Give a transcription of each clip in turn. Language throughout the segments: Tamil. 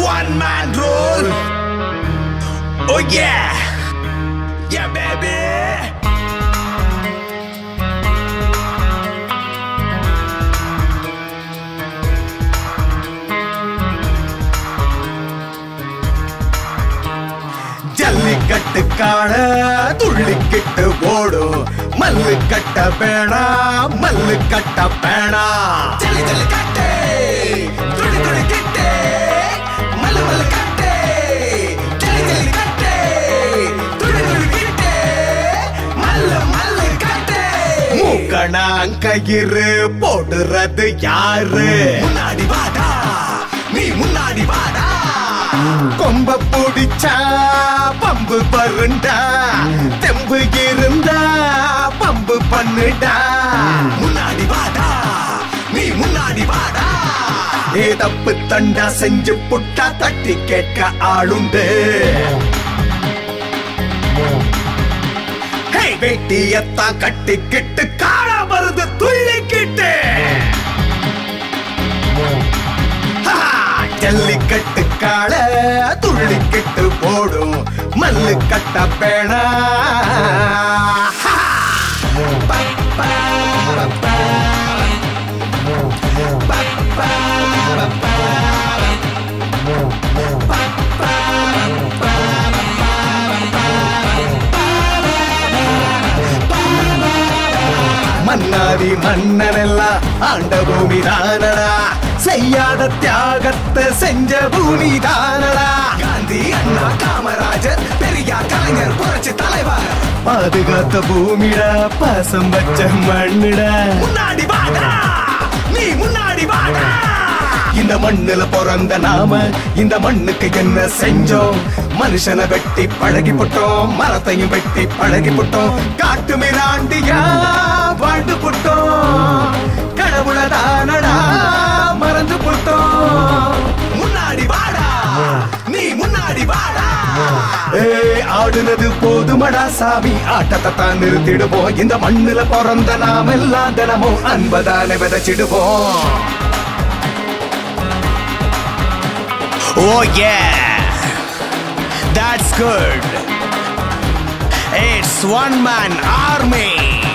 one man rule. Oh yeah, yeah baby. Jallikattu காண துள்ளிக்கிட்டு ஓடும் மல்லு கட்ட பேணா மல்லு கட்ட பேணா ஜல்லி ஜல்லி கட்டு துள்ளி துள்ளி கிட்டு மல்லு மல்லு கட்டு ஜல்லி ஜல்லி கட்டு துள்ளி துள்ளி கிட்டு மல்லு மல்லு கட்டு மூக்கணாங்கயிறு போடுறது யாரு முன்னாடி வாடா நீ முன்னாடி வாடா கொம்ப பிடிச்சா பம்பு பருண்டா தெம்பு இருந்தா பம்பு பண்ணுடா முன்னாடி வாடா நீ முன்னாடி வாடா ஏ தப்பு தண்டா செஞ்சு புட்டா தட்டி கேட்க ஆளுண்டு ஹே வேட்டியத்தான் கட்டிக்கிட்டு காணா வருது துள்ளிக்கிட்டு ஹா, ஜல்லிக்கட்டு கால துள்ளிக்கிட்டு போடும் மல்லு கட்ட பேணா ஹா. பா, பா, பா, பா, பா, பா, மன்னாதி மன்னனெல்லாம் ஆண்ட பூமி தானடா செய்யாத தியாகத்தை செஞ்ச பூமி தானடா காந்தி அண்ணா காமராஜர் பெரியார் கலைஞர் புரட்சி தலைவர் பாதுகாத்த பூமிடா பாசம் வச்ச மண்ணுடா முன்னாடி வாடா நீ முன்னாடி வாடா இந்த மண்ணுல பிறந்த நாம இந்த மண்ணுக்கு என்ன செஞ்சோம் மனுஷனை வெட்டி பழகி போட்டோம் மரத்தையும் வெட்டி பழகி போட்டோம் காட்டு மிராண்டியா வாழ்ந்து போட்டோம் கடவுள தானடா மறந்து போட்டோம் முன்னாடி வாடா நீ முன்னாடி வாடா ஏய் ஆடுனது போதுமடா சாமி ஆட்டத்தை தான் நிறுத்திடுவோம் இந்த மண்ணுல பிறந்த நாம் எல்லாம் தினமும் அன்பதான விதைச்சிடுவோம் Oh yeah, that's good. It's one man army.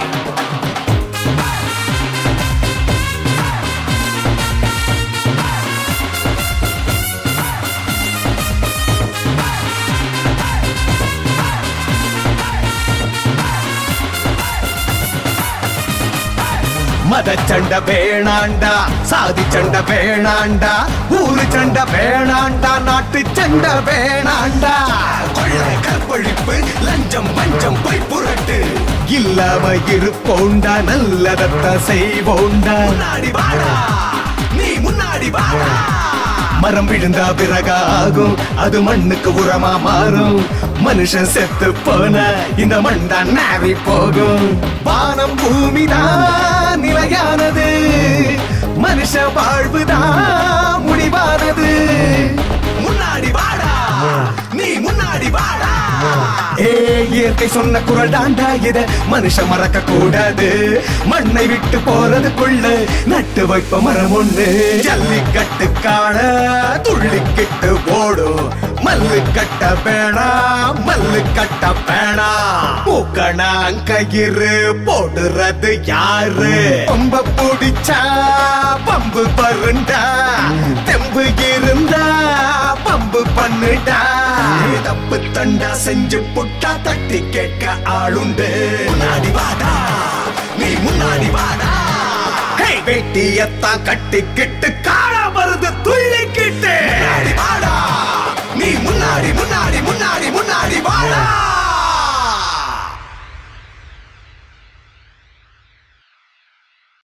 மத சண்ட வேணாண்டா சாதி சண்ட வேணாண்டா ஊரு சண்ட வேணாண்டா நாட்டு சண்ட வேணாண்டா கொள்ளை கற்பழிப்பு லஞ்சம் பஞ்சம் பொய் புரட்டு இல்லாம இருப்போண்டா நல்லதத்த செய்வோண்டா முன்னாடி வாடா நீ முன்னாடி வாடா மரம் விழுந்தா பிறகாகும் அது மண்ணுக்கு உரமா மாறும் மனுஷன் செத்து போன இந்த மண் தான் நாவி போகும் வானம் பூமிதான் நிலையானது மனுஷ வாழ்வுதான் முடிவானது முன்னாடி வாடா நீ முன்னாடி வாடா ஏ இயற்கை சொன்ன குரல் தாண்டா இத மனுஷன் மறக்க கூடாது மண்ணை விட்டு போறதுக்குள்ள நட்டு வைப்ப மரம் ஒண்ணு ஜல்லிக்கட்டு காண துள்ளிக்கிட்டு ஓடும் மல்லு கட்ட பேணா மல்லு கட்ட பேணா மூக்கணாங்கயிறு போடுறது யாரு பம்ப பிடிச்சா பம்பு பருண்டா தெம்பு இருந்தா பம்பு பண்ணுடா தப்பு தண்டா செஞ்சு புட்டா தட்டி கேட்க ஆளுண்டு முன்னாடி வாடா நீ முன்னாடி வாடா ஹே வேட்டியத்தான் கட்டிக்கிட்டு காணா வருது துள்ளிக்கிட்டு முன்னாடி வாடா நீ முன்னாடி முன்னாடி முன்னாடி முன்னாடி வாடா